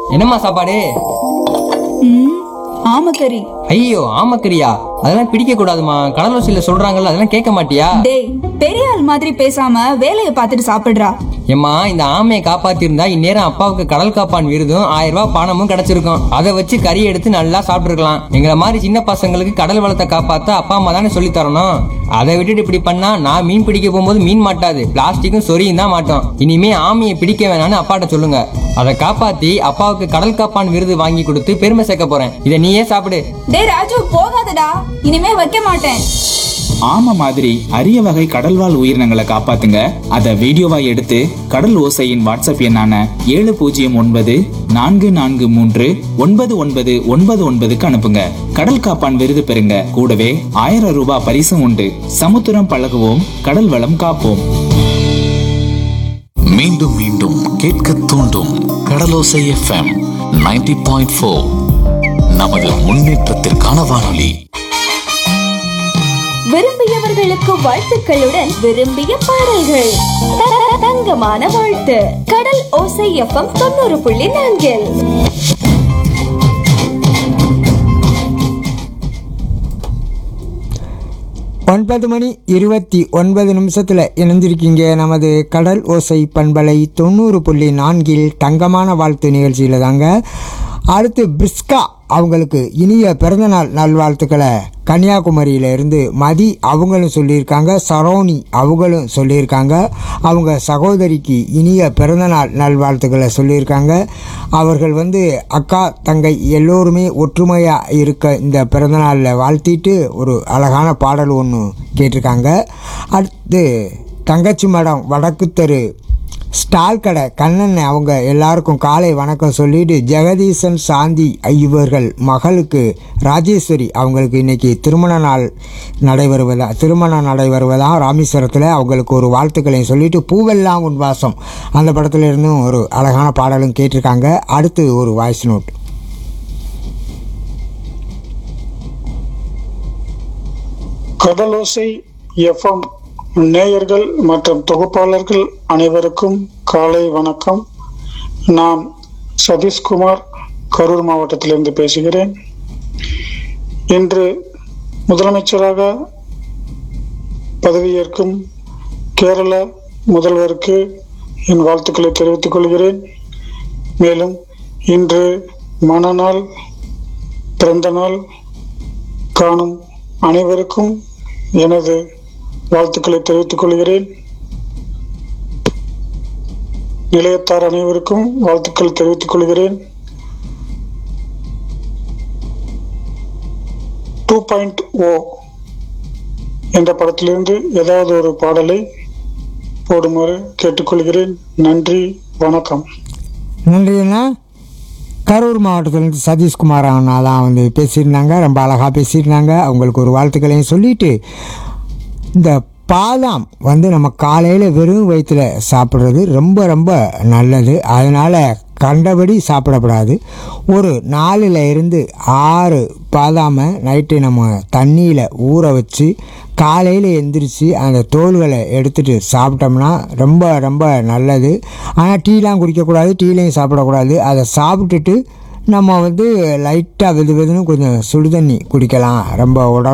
என்னம்மா சாப்பாடு ம் ஆமக்கறி ஐயோ ஆமக்கரியா அதெல்லாம் பிடிக்க கூடாதுமா கடலோசியில சொல்றாங்கல்ல அதெல்லாம் கேட்க மாட்டியா டேய் பெரிய ஆள் மாதிரி பேசாம வேலையை பார்த்துட்டு சாப்பிடுறா ஏம்மா இந்த ஆமையை காப்பாத்திருந்தா இந்நேரம் அப்பாவுக்கு கடல் காப்பான் விருதும் ஆயிரம் ரூபாய் பணமும் கிடைச்சிருக்கும் அதை வச்சு கறி எடுத்து நல்லா சாப்பிட்டுருக்கலாம் எங்களை மாதிரி சின்ன பசங்களுக்கு கடல் வளத்தை காப்பாத்த அப்பா அம்மா தானே சொல்லி தரணும் அதை விட்டுட்டு இப்படி பண்ணா நான் மீன் பிடிக்க போகும்போது மீன் மாட்டாது பிளாஸ்டிக்கும் சொரியும் தான் மாட்டோம் இனிமே ஆமையை பிடிக்க வேணாம்னு அப்பாட்ட சொல்லுங்க அதை காப்பாத்தி அப்பாவுக்கு கடல் காப்பான் விருது வாங்கி கொடுத்து பெருமை சேர்க்க போறேன் இதை நீயே சாப்பிடு டேய் ராஜு போகாதடா இனிமே வைக்க மாட்டேன் ஆமை மாதிரி அரிய வகை கடல்வாழ் உயிரினங்களை காப்பாத்துங்க அதை வீடியோவா எடுத்து கடல் ஓசையின் வாட்ஸ்அப் எண்ணான ஏழு பூஜ்ஜியம் ஒன்பது நான்கு நான்கு மூன்று ஒன்பது ஒன்பது ஒன்பது ஒன்பதுக்கு அனுப்புங்க கடல் காப்பான் விருது பெறுங்க கூடவே ஆயிரம் ரூபாய் பரிசும் உண்டு சமுத்திரம் பழகுவோம் கடல் வளம் காப்போம் மீண்டும் மீண்டும் கேட்க தூண்டும் கடலோசை எஃப்எம் 90.4 பாயிண்ட் ஃபோர் நமது முன்னேற்றத்திற்கான வானொலி விரும்பியவர்களுக்கு வாழ்த்துக்களுடன் விரும்பிய பாடல்கள் த- த- தங்கமான வாழ்த்து கடல் ஓசை எஃப்எம் தொண்ணூறு புள்ளி நான்கில் ஒன்பது மணி இருபத்தி ஒன்பது நிமிஷத்தில் இணைஞ்சிருக்கீங்க நமது கடல் ஓசை பண்பலை தொண்ணூறு புள்ளி நான்கில் தங்கமான வாழ்த்து நிகழ்ச்சியில் தாங்க அடுத்து பிரிஸ்கா அவங்களுக்கு இனிய பிறந்தநாள் நல்வாழ்த்துக்களை கன்னியாகுமரியில இருந்து மதி அவங்களும் சொல்லியிருக்காங்க சரோனி அவங்களும் சொல்லியிருக்காங்க அவங்க சகோதரிக்கு இனிய பிறந்தநாள் நல்வாழ்த்துக்களை சொல்லியிருக்காங்க அவர்கள் வந்து அக்கா தங்கை எல்லோருமே ஒற்றுமையாக இருக்க இந்த பிறந்தநாளில் வாழ்த்திட்டு ஒரு அழகான பாடல் ஒன்று கேட்டிருக்காங்க அடுத்து தங்கச்சி மடம் வடக்கு தெரு ஸ்டால் கடை கண்ணன் அவங்க எல்லாருக்கும் காலை வணக்கம் சொல்லிட்டு ஜெகதீசன் சாந்தி இவர்கள் மகளுக்கு ராஜேஸ்வரி அவங்களுக்கு இன்னைக்கு திருமண நாள் நடைபெறுவதா திருமணம் நடைபெறுவதா ராமேஸ்வரத்தில் அவங்களுக்கு ஒரு வாழ்த்துக்களையும் சொல்லிட்டு பூவெல்லாம் உன் வாசம் அந்த படத்துல இருந்தும் ஒரு அழகான பாடலும் கேட்டிருக்காங்க அடுத்து ஒரு வாய்ஸ் நோட் கடலோசை எஃப்எம் நேயர்கள் மற்றும் தொகுப்பாளர்கள் அனைவருக்கும் காலை வணக்கம் நான் சதீஷ்குமார் கரூர் மாவட்டத்திலிருந்து பேசுகிறேன் இன்று முதலமைச்சராக பதவியேற்கும் கேரள முதல்வருக்கு என் வாழ்த்துக்களை தெரிவித்துக் கொள்கிறேன் மேலும் இன்று மணநாள் பிறந்த நாள் காணும் அனைவருக்கும் எனது வாழ்த்துக்களை தெரிவித்துக் கொள்கிறேன் நிலையத்தார் அனைவருக்கும் வாழ்த்துக்கள் தெரிவித்துக் கொள்கிறேன் டூ பாயிண்ட் ஓ என்ற படத்திலிருந்து ஏதாவது ஒரு பாடலை போடுமாறு கேட்டுக்கொள்கிறேன் நன்றி வணக்கம் நன்றிண்ணா கரூர் மாவட்டத்திலேருந்து சதீஷ்குமார் அண்ணா தான் வந்து பேசியிருந்தாங்க ரொம்ப அழகாக பேசியிருந்தாங்க அவங்களுக்கு ஒரு வாழ்த்துக்களையும் சொல்லிட்டு இந்த பாதாம் வந்து நம்ம காலையில் வெறும் வயிற்றில் சாப்பிட்றது ரொம்ப ரொம்ப நல்லது அதனால் கண்டபடி சாப்பிடக்கூடாது ஒரு நாலில் இருந்து ஆறு பாதாமை நைட்டு நம்ம தண்ணியில் ஊற வச்சு காலையில் எந்திரிச்சு அந்த தோல்களை எடுத்துட்டு சாப்பிட்டோம்னா ரொம்ப ரொம்ப நல்லது ஆனால் டீலாம் குடிக்கக்கூடாது டீலையும் சாப்பிடக்கூடாது அதை சாப்பிட்டுட்டு நம்ம வந்து லைட்டாக வெது வெதுன்னு கொஞ்சம் சுடுதண்ணி குடிக்கலாம் ரொம்ப உடல்